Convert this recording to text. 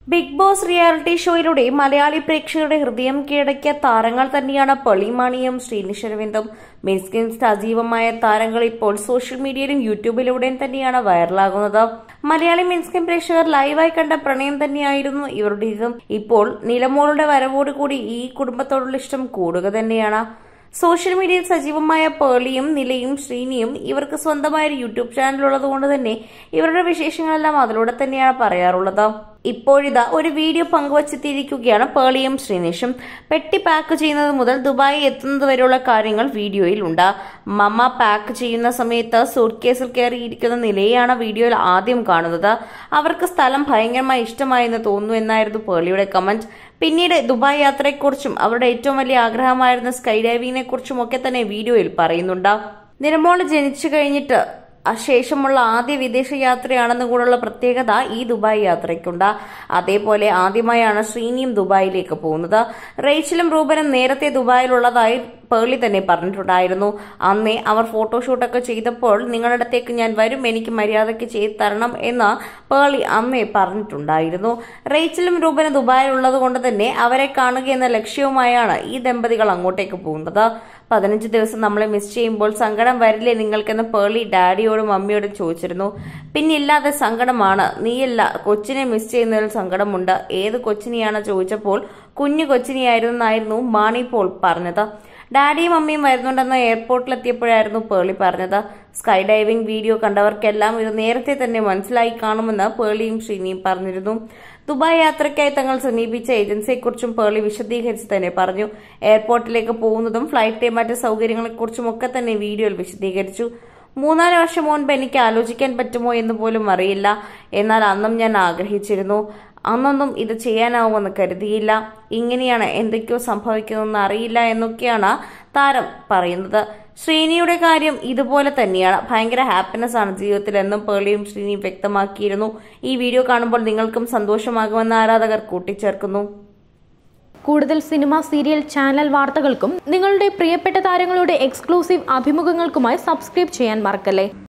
big Boss reality ഷോയിലൂടെ മലയാളി പ്രേക്ഷകരുടെ ഹൃദയം കീഴടക്കിയ താരങ്ങൾ തന്നെയാണ് പെളിമാണിയും ശ്രീനിശരവിന്ദും മിൻസ്കിൻ സജീവമായ താരങ്ങൾ ഇപ്പോൾ സോഷ്യൽ മീഡിയയിലും യൂട്യൂബിലൂടെയും തന്നെയാണ് വൈറലാകുന്നത് മലയാളി മിൻസ്കിൻ പ്രേക്ഷകർ ലൈവായി കണ്ട പ്രണയം തന്നെയായിരുന്നു ഇവരുടേതും ഇപ്പോൾ നിലമോളുടെ വരവോടുകൂടി ഈ കുടുംബത്തോടുള്ള ഇഷ്ടം കൂടുക തന്നെയാണ് സോഷ്യൽ മീഡിയയിൽ സജീവമായ പേളിയും നിലയും ശ്രീനിയും ഇവർക്ക് സ്വന്തമായ ഒരു യൂട്യൂബ് ചാനൽ ഉള്ളതുകൊണ്ട് തന്നെ ഇവരുടെ വിശേഷങ്ങളെല്ലാം അതിലൂടെ തന്നെയാണ് പറയാറുള്ളത് ഇപ്പോഴിതാ ഒരു വീഡിയോ പങ്കുവച്ചെത്തിയിരിക്കുകയാണ് പേളിയും ശ്രീനിഷും പെട്ടി പാക്ക് ചെയ്യുന്നത് മുതൽ ദുബായി എത്തുന്നത് വരെയുള്ള കാര്യങ്ങൾ വീഡിയോയിൽ ഉണ്ട് മമ്മ പാക്ക് ചെയ്യുന്ന സമയത്ത് സൂട്ട് കേസിൽ കയറിയിരിക്കുന്ന നിലയാണ് വീഡിയോയിൽ ആദ്യം കാണുന്നത് അവർക്ക് സ്ഥലം ഭയങ്കരമായി ഇഷ്ടമായെന്ന് തോന്നുന്നു എന്നായിരുന്നു പേളിയുടെ കമന്റ് പിന്നീട് ദുബായ് യാത്രയെക്കുറിച്ചും അവരുടെ ഏറ്റവും വലിയ ആഗ്രഹമായിരുന്ന സ്കൈ ഡൈവിങ്ങിനെ കുറിച്ചും ഒക്കെ തന്നെ വീഡിയോയിൽ പറയുന്നുണ്ട് നിരമോള് ജനിച്ചു കഴിഞ്ഞിട്ട് ശേഷമുള്ള ആദ്യ വിദേശ യാത്രയാണെന്ന് കൂടെയുള്ള പ്രത്യേകത ഈ ദുബായ് യാത്രയ്ക്കുണ്ട് അതേപോലെ ആദ്യമായാണ് ശ്രീനിയും ദുബായിലേക്ക് പോകുന്നത് റേച്ചലും റൂബനും നേരത്തെ ദുബായിലുള്ളതായി പേളി തന്നെ പറഞ്ഞിട്ടുണ്ടായിരുന്നു അന്നേ അവർ ഫോട്ടോഷൂട്ടൊക്കെ ചെയ്തപ്പോൾ നിങ്ങളുടെ അടുത്തേക്ക് ഞാൻ വരും എനിക്ക് മര്യാദയ്ക്ക് ചെയ്തു തരണം എന്ന് പേളി അന്നേ പറഞ്ഞിട്ടുണ്ടായിരുന്നു റേച്ചലും റൂബനും ദുബായിലുള്ളത് കൊണ്ട് തന്നെ അവരെ കാണുക എന്ന ലക്ഷ്യവുമായാണ് ഈ ദമ്പതികൾ അങ്ങോട്ടേക്ക് പോകുന്നത് പതിനഞ്ച് ദിവസം നമ്മളെ മിസ് ചെയ്യുമ്പോൾ സങ്കടം വരില്ലേ നിങ്ങൾക്കെന്ന് പേളി ഡാഡിയോടും മമ്മിയോടും ചോദിച്ചിരുന്നു പിന്നില്ലാതെ സങ്കടമാണ് നീയല്ല കൊച്ചിനെ മിസ് ചെയ്യുന്നതിൽ സങ്കടമുണ്ട് ഏത് കൊച്ചിനെയാണ് ചോദിച്ചപ്പോൾ കുഞ്ഞു കൊച്ചിനെയായിരുന്നെന്നായിരുന്നു മാണി പോൾ പറഞ്ഞത് ഡാഡിയും മമ്മിയും വരുന്നുണ്ടെന്ന് എയർപോർട്ടിലെത്തിയപ്പോഴായിരുന്നു പേളി പറഞ്ഞത് സ്കൈ ഡൈവിംഗ് വീഡിയോ കണ്ടവർക്കെല്ലാം ഇത് നേരത്തെ തന്നെ മനസ്സിലായി കാണുമെന്ന് പേളിയും ശ്രീനിയും പറഞ്ഞിരുന്നു ദുബായ് യാത്രയ്ക്കായി തങ്ങൾ സമീപിച്ച ഏജൻസിയെക്കുറിച്ചും പേളി വിശദീകരിച്ച് തന്നെ പറഞ്ഞു എയർപോർട്ടിലേക്ക് പോകുന്നതും ഫ്ലൈറ്റ് മറ്റ് സൗകര്യങ്ങളെക്കുറിച്ചും ഒക്കെ തന്നെ വീഡിയോയിൽ വിശദീകരിച്ചു മൂന്നാല് വർഷം മുൻപ് എനിക്ക് ആലോചിക്കാൻ പറ്റുമോ എന്ന് പോലും അറിയില്ല എന്നാൽ അന്നും ഞാൻ ആഗ്രഹിച്ചിരുന്നു അന്നൊന്നും ഇത് ചെയ്യാനാവുമെന്ന് കരുതിയില്ല ഇങ്ങനെയാണ് എന്തൊക്കെയോ സംഭവിക്കുന്നതെന്ന് അറിയില്ല എന്നൊക്കെയാണ് താരം പറയുന്നത് ശ്രീനിയുടെ കാര്യം ഇതുപോലെ തന്നെയാണ് ഭയങ്കര ഹാപ്പിനെസ് ആണ് ജീവിതത്തിൽ എന്നും പേളിയും ശ്രീനിയും വ്യക്തമാക്കിയിരുന്നു ഈ വീഡിയോ കാണുമ്പോൾ നിങ്ങൾക്കും സന്തോഷമാകുമെന്ന് ആരാധകർ കൂട്ടിച്ചേർക്കുന്നു കൂടുതൽ സിനിമ സീരിയൽ ചാനൽ വാർത്തകൾക്കും നിങ്ങളുടെ പ്രിയപ്പെട്ട താരങ്ങളുടെ എക്സ്ക്ലൂസീവ് അഭിമുഖങ്ങൾക്കുമായി സബ്സ്ക്രൈബ് ചെയ്യാൻ മറക്കല്ലേ